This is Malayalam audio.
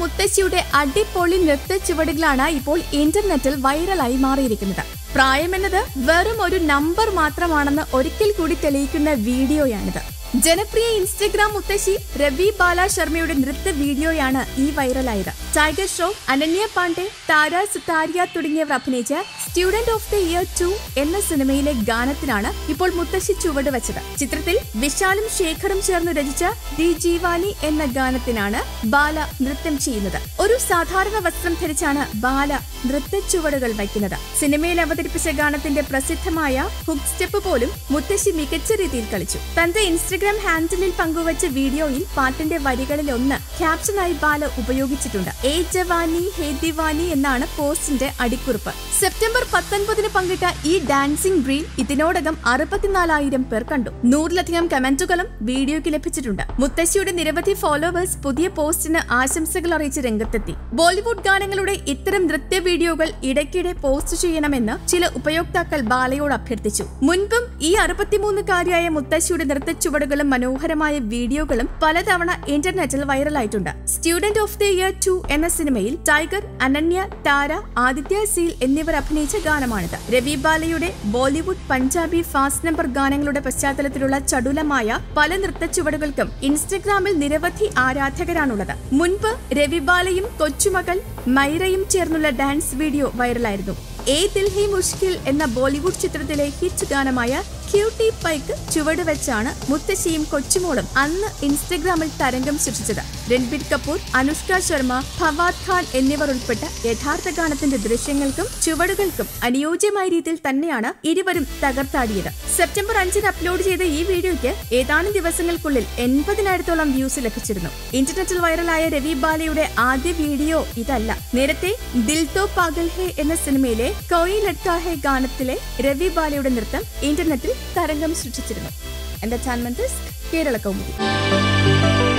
മുത്തശ്ശിയുടെ അടിപൊളി നൃത്ത ചുവടുകളാണ് ഇപ്പോൾ ഇന്റർനെറ്റിൽ വൈറലായി മാറിയിരിക്കുന്നത് പ്രായമെന്നത് വെറും ഒരു നമ്പർ മാത്രമാണെന്ന് ഒരിക്കൽ കൂടി തെളിയിക്കുന്ന വീഡിയോയാണിത് ജനപ്രിയ ഇൻസ്റ്റഗ്രാം മുത്തശ്ശി രവി ബാല ശർമ്മയുടെ നൃത്ത വീഡിയോയാണ് ഈ വൈറലായത് ടൈഗർ ഷോ അനന്യ പാണ്ഡെ താര സുതാരിയ തുടങ്ങിയവർ അഭിനയിച്ച student of the year two എന്ന സിനിമയിലെ ഗാനത്തിനാണ് ഇപ്പോൾ മുത്തശ്ശി ചുവട് വെച്ചത് ചിത്രത്തിൽ വിശാലും ശേഖറും ചേർന്ന് രചിച്ച ദി ജീവാനി എന്ന ഗാനത്തിനാണ് ബാല നൃത്തം ചെയ്യുന്നത് ഒരു സാധാരണ വസ്ത്രം ധരിച്ചാണ് ബാല നൃത്ത ചുവടുകൾ വയ്ക്കുന്നത് സിനിമയിൽ അവതരിപ്പിച്ച ഗാനത്തിന്റെ പ്രസിദ്ധമായ ഹുക്ക് സ്റ്റെപ്പ് പോലും മുത്തശ്ശി മികച്ച രീതിയിൽ കളിച്ചു തന്റെ ഇൻസ്റ്റഗ്രാം ഹാൻഡിലിൽ പങ്കുവച്ച വീഡിയോയിൽ പാട്ടിന്റെ വരികളിൽ ഒന്ന് ക്യാപ്ഷനായി ബാല ഉപയോഗിച്ചിട്ടുണ്ട് ഏ ജവാനി ഹേ ദിവാനി എന്നാണ് പോസ്റ്റിന്റെ അടിക്കുറിപ്പ് സെപ്റ്റംബർ പത്തൊൻപതിന് പങ്കിട്ട ഈ ഡാൻസിംഗ് റീൽ ഇതിനോടകം അറുപത്തിനാലായിരം പേർ കണ്ടു നൂറിലധികം കമന്റുകളും വീഡിയോയ്ക്ക് ലഭിച്ചിട്ടുണ്ട് മുത്തശ്ശിയുടെ നിരവധി ഫോളോവേഴ്സ് പുതിയ പോസ്റ്റിന് ആശംസകൾ അറിയിച്ച് രംഗത്തെത്തി ബോളിവുഡ് ഗാനങ്ങളുടെ ഇത്തരം നൃത്യ വീഡിയോകൾ ഇടയ്ക്കിടെ പോസ്റ്റ് ചെയ്യണമെന്ന് ചില ഉപയോക്താക്കൾ ബാലയോട് അഭ്യർത്ഥിച്ചു മുൻപും ഈ അറുപത്തിമൂന്നുകാരിയായ മുത്തശ്ശിയുടെ നൃത്ത ചുവടുകളും മനോഹരമായ വീഡിയോകളും പലതവണ ഇന്റർനെറ്റിൽ വൈറലായിട്ടുണ്ട് student of the year two എന്ന സിനിമയിൽ ടൈഗർ അനന്യ താര ആദിത്യ സീൽ എന്നിവർ അഭിനയിച്ച ഗാനമാണിത് രവി ബാലയുടെ ബോളിവുഡ് പഞ്ചാബി ഫാസ്റ്റ് നമ്പർ ഗാനങ്ങളുടെ പശ്ചാത്തലത്തിലുള്ള ചടുലമായ പല നൃത്ത ചുവടുകൾക്കും ഇൻസ്റ്റഗ്രാമിൽ നിരവധി ആരാധകരാണുള്ളത് മുൻപ് രവി ബാലയും കൊച്ചുമകൾ മൈറയും ചേർന്നുള്ള ഡാൻസ് വീഡിയോ വൈറലായിരുന്നു ഏ ദിൽ ഹി മുഷ്കിൽ എന്ന ബോളിവുഡ് ചിത്രത്തിലെ ഹിറ്റ് ഗാനമായ ക്യൂട്ടി പൈക്ക് ചുവട് വെച്ചാണ് മുത്തശ്ശിയും കൊച്ചുമോളും അന്ന് ഇൻസ്റ്റഗ്രാമിൽ തരംഗം സൃഷ്ടിച്ചത് രൺബീർ കപൂർ അനുഷ്ക ശർമ്മ ഫവാദ് ഖാൻ എന്നിവർ ഉൾപ്പെട്ട യഥാർത്ഥ ഗാനത്തിന്റെ ദൃശ്യങ്ങൾക്കും ചുവടുകൾക്കും അനുയോജ്യമായ രീതിയിൽ തന്നെയാണ് ഇരുവരും തകർത്താടിയത് സെപ്റ്റംബർ അഞ്ചിന് അപ്ലോഡ് ചെയ്ത ഈ വീഡിയോയ്ക്ക് ഏതാനും ദിവസങ്ങൾക്കുള്ളിൽ എൺപതിനായിരത്തോളം വ്യൂസ് ലഭിച്ചിരുന്നു ഇന്റർനെറ്റിൽ വൈറലായ രവി ബാലയുടെ ആദ്യ വീഡിയോ ഇതല്ല നേരത്തെ ദിൽ തോ പാഗൽ ഹേ എന്ന സിനിമയിലെ കോയി ലഡ്കാ ഹേ ഗാനത്തിലെ രവി ബാലയുടെ നൃത്തം ഇന്റർനെറ്റിൽ തരംഗം സൃഷ്ടിച്ചിരുന്നു എന്റർടൈൻമെന്റ് കേരള കൗമുദി